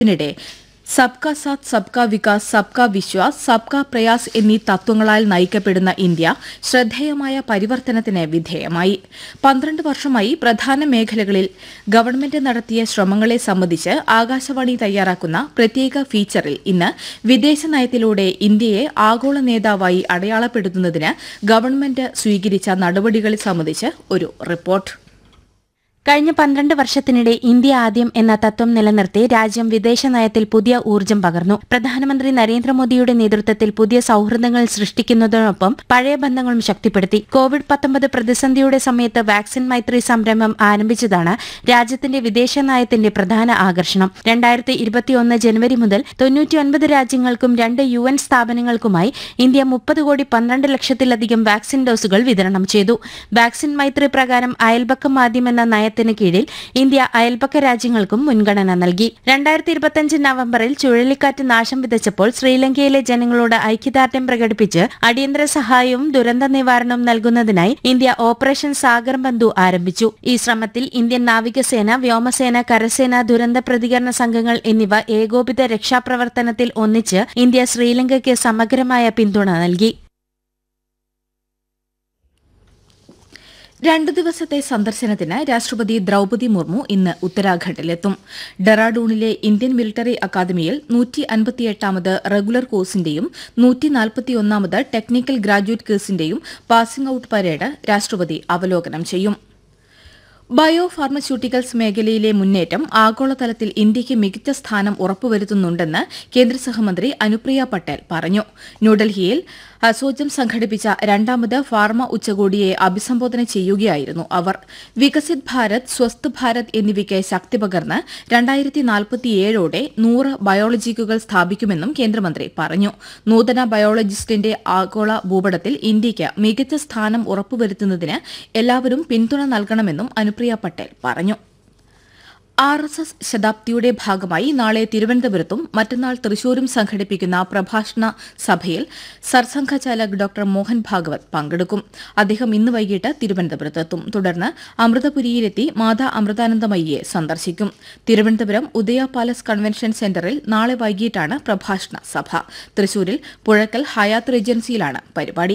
ഇതിനിടെ സബ്കാ സാത്ത് സബ്കാ വികാസ് സബ്കാ വിശ്വാസ് സബ്കാ പ്രയാസ് എന്നീ തത്വങ്ങളാൽ നയിക്കപ്പെടുന്ന ഇന്ത്യ ശ്രദ്ധേയമായ പരിവർത്തനത്തിന് വിധേയമായി പന്ത്രണ്ട് വർഷമായി പ്രധാന മേഖലകളിൽ ഗവൺമെന്റ് നടത്തിയ ശ്രമങ്ങളെ സംബന്ധിച്ച് ആകാശവാണി തയ്യാറാക്കുന്ന പ്രത്യേക ഫീച്ചറിൽ ഇന്ന് വിദേശ നയത്തിലൂടെ ഇന്ത്യയെ ആഗോള നേതാവായി അടയാളപ്പെടുത്തുന്നതിന് ഗവൺമെന്റ് സ്വീകരിച്ച നടപടികളെ സംബന്ധിച്ച് ഒരു റിപ്പോർട്ട് കഴിഞ്ഞ പന്ത്രണ്ട് വർഷത്തിനിടെ ഇന്ത്യ ആദ്യം എന്ന തത്വം നിലനിർത്തി രാജ്യം വിദേശ നയത്തിൽ പുതിയ ഊർജ്ജം പകർന്നു പ്രധാനമന്ത്രി നരേന്ദ്രമോദിയുടെ നേതൃത്വത്തിൽ പുതിയ സൌഹൃദങ്ങൾ സൃഷ്ടിക്കുന്നതിനൊപ്പം പഴയ ബന്ധങ്ങളും ശക്തിപ്പെടുത്തി കോവിഡ് പത്തൊമ്പത് പ്രതിസന്ധിയുടെ സമയത്ത് വാക്സിൻ മൈത്രി സംരംഭം ആരംഭിച്ചതാണ് രാജ്യത്തിന്റെ വിദേശ നയത്തിന്റെ പ്രധാന ആകർഷണം രണ്ടായിരത്തി ഇരുപത്തിയൊന്ന് ജനുവരി മുതൽ തൊണ്ണൂറ്റിയൊൻപത് രാജ്യങ്ങൾക്കും രണ്ട് യു എൻ സ്ഥാപനങ്ങൾക്കുമായി ഇന്ത്യ മുപ്പത് കോടി പന്ത്രണ്ട് ലക്ഷത്തിലധികം വാക്സിൻ ഡോസുകൾ വിതരണം ചെയ്തു വാക്സിൻ മൈത്രി പ്രകാരം അയൽപക്കം ആദ്യം എന്ന നയത്തിന് കീഴിൽ ഇന്ത്യ അയൽപക്ക രാജ്യങ്ങൾക്കും മുൻഗണന നൽകി രണ്ടായിരത്തി ഇരുപത്തിയഞ്ച് നവംബറിൽ ചുഴലിക്കാറ്റ് നാശം വിതച്ചപ്പോൾ ശ്രീലങ്കയിലെ ജനങ്ങളോട് ഐക്യദാർഢ്യം പ്രകടിപ്പിച്ച് അടിയന്തര സഹായവും ദുരന്ത നിവാരണവും നൽകുന്നതിനായി ഇന്ത്യ ഓപ്പറേഷൻ സാഗർ ബന്ധു ആരംഭിച്ചു ഈ ശ്രമത്തിൽ ഇന്ത്യൻ നാവികസേന വ്യോമസേന കരസേന ദുരന്ത പ്രതികരണ സംഘങ്ങൾ എന്നിവ ഏകോപിത രക്ഷാപ്രവർത്തനത്തിൽ ഒന്നിച്ച് ഇന്ത്യ ശ്രീലങ്കയ്ക്ക് സമഗ്രമായ പിന്തുണ നൽകി രണ്ടു ദിവസത്തെ സന്ദർശനത്തിന് രാഷ്ട്രപതി ദ്രൌപതി മുർമു ഇന്ന് ഉത്തരാഖണ്ഡിലെത്തും ഡെറാഡൂണിലെ ഇന്ത്യൻ മിലിറ്ററി അക്കാദമിയിൽ നൂറ്റി അൻപത്തിയെട്ടാമത് റെഗുലർ കോഴ്സിന്റെയും നൂറ്റി നാൽപ്പത്തിയൊന്നാമത് ടെക്നിക്കൽ ഗ്രാജുവേറ്റ് കോഴ്സിന്റെയും പാസിംഗ് ഔട്ട് പരേഡ് രാഷ്ട്രപതി അവലോകനം ചെയ്യും ബയോ ഫാർമസ്യൂട്ടിക്കൽസ് മേഖലയിലെ മുന്നേറ്റം ആഗോളതലത്തിൽ ഇന്ത്യയ്ക്ക് മികച്ച സ്ഥാനം ഉറപ്പുവരുത്തുന്നുണ്ടെന്ന് കേന്ദ്ര സഹമന്ത്രി അനുപ്രിയ പട്ടേൽ പറഞ്ഞു ന്യൂഡൽഹിയിൽ അസോജം സംഘടിപ്പിച്ച രണ്ടാമത് ഫാർമ ഉച്ചകോടിയെ അഭിസംബോധന ചെയ്യുകയായിരുന്നു അവർ വികസിത് ഭാരത് സ്വസ്ഥ് ഭാരത് എന്നിവയ്ക്ക് ശക്തി പകർന്ന് രണ്ടായിരത്തി നാൽപ്പത്തിയേഴോടെ നൂറ് ബയോളജിക്കുകൾ സ്ഥാപിക്കുമെന്നും കേന്ദ്രമന്ത്രി പറഞ്ഞു നൂതന ബയോളജിസ്റ്റിന്റെ ആഗോള ഭൂപടത്തിൽ ഇന്ത്യയ്ക്ക് മികച്ച സ്ഥാനം ഉറപ്പുവരുത്തുന്നതിന് എല്ലാവരും പിന്തുണ നൽകണമെന്നും അനുപ്രിയ പട്ടേൽ പറഞ്ഞു ആർ എസ് എസ് ശതാബ്ദിയുടെ ഭാഗമായി നാളെ തിരുവനന്തപുരത്തും മറ്റന്നാൾ തൃശൂരും സംഘടിപ്പിക്കുന്ന പ്രഭാഷണ സഭയിൽ സർസംഘചാലക് ഡോക്ടർ മോഹൻ ഭാഗവത് പങ്കെടുക്കും അദ്ദേഹം ഇന്ന് വൈകിട്ട് തിരുവനന്തപുരത്തെത്തും തുടർന്ന് അമൃതപുരിയിലെത്തി മാതാ അമൃതാനന്ദമയ്യെ സന്ദർശിക്കും തിരുവനന്തപുരം ഉദയ പാലസ് കൺവെൻഷൻ സെന്ററിൽ നാളെ വൈകിട്ടാണ് പ്രഭാഷണ സഭ തൃശൂരിൽ പുഴക്കൽ ഹയാത്ത് റേജൻസിയിലാണ് പരിപാടി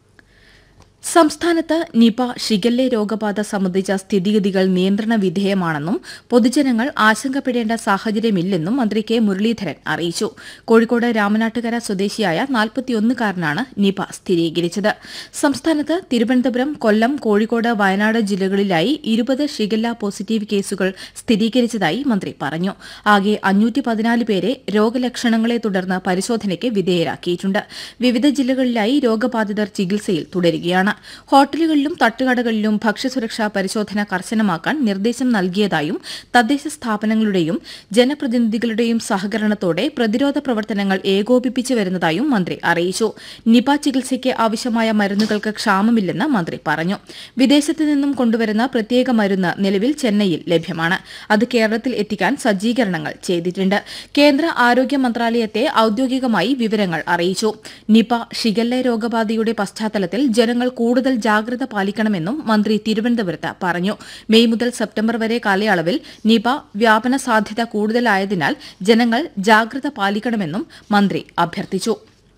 സംസ്ഥാനത്ത് നിപ ഷിഗല്ലെ രോഗബാധ സംബന്ധിച്ച സ്ഥിതിഗതികൾ നിയന്ത്രണ വിധേയമാണെന്നും പൊതുജനങ്ങൾ ആശങ്കപ്പെടേണ്ട സാഹചര്യമില്ലെന്നും മന്ത്രി കെ മുരളീധരൻ അറിയിച്ചു കോഴിക്കോട് രാമനാട്ടുകര സ്വദേശിയായ നാൽപ്പത്തിയൊന്നുകാരനാണ് നിപ സ്ഥിരീകരിച്ചത് സംസ്ഥാനത്ത് തിരുവനന്തപുരം കൊല്ലം കോഴിക്കോട് വയനാട് ജില്ലകളിലായി ഇരുപത് ഷിഗല്ല പോസിറ്റീവ് കേസുകൾ സ്ഥിരീകരിച്ചതായി മന്ത്രി പറഞ്ഞു ആകെ അഞ്ഞൂറ്റി പതിനാല് പേരെ രോഗലക്ഷണങ്ങളെ തുടർന്ന് പരിശോധനയ്ക്ക് വിധേയരാക്കിയിട്ടുണ്ട് വിവിധ ജില്ലകളിലായി രോഗബാധിതർ ചികിത്സയിൽ തുടരുകയാണ് ഹോട്ടലുകളിലും തട്ടുകടകളിലും ഭക്ഷ്യസുരക്ഷാ പരിശോധന കർശനമാക്കാൻ നിർദ്ദേശം നൽകിയതായും തദ്ദേശ സ്ഥാപനങ്ങളുടെയും ജനപ്രതിനിധികളുടെയും സഹകരണത്തോടെ പ്രതിരോധ പ്രവർത്തനങ്ങൾ ഏകോപിപ്പിച്ചു വരുന്നതായും മന്ത്രി അറിയിച്ചു നിപ ചികിത്സയ്ക്ക് ആവശ്യമായ മരുന്നുകൾക്ക് ക്ഷാമമില്ലെന്ന് മന്ത്രി പറഞ്ഞു വിദേശത്ത് നിന്നും കൊണ്ടുവരുന്ന പ്രത്യേക മരുന്ന് നിലവിൽ ചെന്നൈയിൽ ലഭ്യമാണ് അത് കേരളത്തിൽ എത്തിക്കാൻ സജ്ജീകരണങ്ങൾ ചെയ്തിട്ടുണ്ട് കേന്ദ്ര ആരോഗ്യ മന്ത്രാലയത്തെ ഔദ്യോഗികമായി വിവരങ്ങൾ അറിയിച്ചു നിപ ഷിഗല്ല രോഗബാധയുടെ പശ്ചാത്തലത്തിൽ ജനങ്ങൾ കൂടുതൽ ജാഗ്രത പാലിക്കണമെന്നും മന്ത്രി തിരുവനന്തപുരത്ത് പറഞ്ഞു മെയ് മുതൽ സെപ്റ്റംബർ വരെ കാലയളവിൽ നിപ വ്യാപന സാധ്യത കൂടുതലായതിനാൽ ജനങ്ങൾ ജാഗ്രത പാലിക്കണമെന്നും മന്ത്രി അഭ്യർത്ഥിച്ചു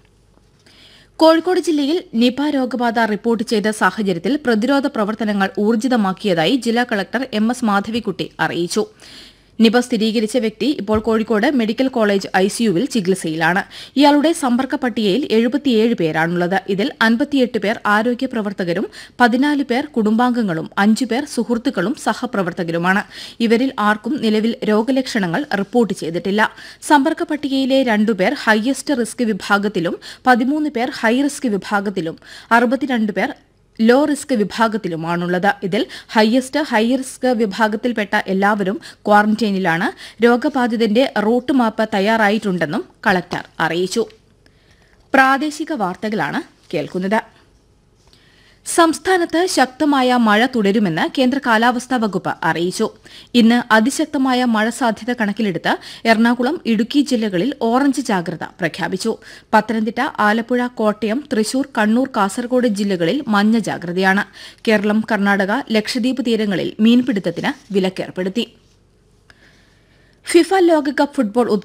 കോഴിക്കോട് ജില്ലയിൽ നിപ രോഗബാധ റിപ്പോർട്ട് ചെയ്ത സാഹചര്യത്തിൽ പ്രതിരോധ പ്രവർത്തനങ്ങൾ ഊർജിതമാക്കിയതായി ജില്ലാ കളക്ടർ എം എസ് മാധവിക്കുട്ടി അറിയിച്ചു നിപ സ്ഥിരീകരിച്ച വ്യക്തി ഇപ്പോൾ കോഴിക്കോട് മെഡിക്കൽ കോളേജ് ഐസിയുവിൽ ചികിത്സയിലാണ് ഇയാളുടെ സമ്പർക്ക പട്ടികയിൽ എഴുപത്തിയേഴ് പേരാണുള്ളത് ഇതിൽ അൻപത്തിയെട്ട് പേർ ആരോഗ്യ പ്രവർത്തകരും പതിനാല് പേർ കുടുംബാംഗങ്ങളും അഞ്ചു പേർ സുഹൃത്തുക്കളും സഹപ്രവർത്തകരുമാണ് ഇവരിൽ ആർക്കും നിലവിൽ രോഗലക്ഷണങ്ങൾ റിപ്പോർട്ട് ചെയ്തിട്ടില്ല സമ്പർക്ക പട്ടികയിലെ രണ്ടുപേർ ഹയസ്റ്റ് റിസ്ക് വിഭാഗത്തിലും പതിമൂന്ന് പേർ ഹൈ റിസ്ക് വിഭാഗത്തിലും അറുപത്തിരണ്ട് പേർ ലോ റിസ്ക് വിഭാഗത്തിലുമാണുള്ളത് ഇതിൽ ഹയസ്റ്റ് ഹൈ റിസ്ക് വിഭാഗത്തിൽപ്പെട്ട എല്ലാവരും ക്വാറന്റൈനിലാണ് രോഗബാധിതന്റെ റൂട്ട് മാപ്പ് തയ്യാറായിട്ടുണ്ടെന്നും കളക്ടർ അറിയിച്ചു പ്രാദേശിക വാർത്തകളാണ് കേൾക്കുന്നത് സംസ്ഥാനത്ത് ശക്തമായ മഴ തുടരുമെന്ന് കേന്ദ്ര കാലാവസ്ഥാ വകുപ്പ് അറിയിച്ചു ഇന്ന് അതിശക്തമായ മഴ സാധ്യത കണക്കിലെടുത്ത് എറണാകുളം ഇടുക്കി ജില്ലകളിൽ ഓറഞ്ച് ജാഗ്രത പ്രഖ്യാപിച്ചു പത്തനംതിട്ട ആലപ്പുഴ കോട്ടയം തൃശൂർ കണ്ണൂർ കാസർഗോഡ് ജില്ലകളിൽ മഞ്ഞ ജാഗ്രതയാണ് കേരളം കർണാടക ലക്ഷദ്വീപ് തീരങ്ങളിൽ മീൻപിടുത്തത്തിന് വിലക്കേർപ്പെടുത്തി ഫിഫ ലോകകപ്പ് ഫുട്ബോൾ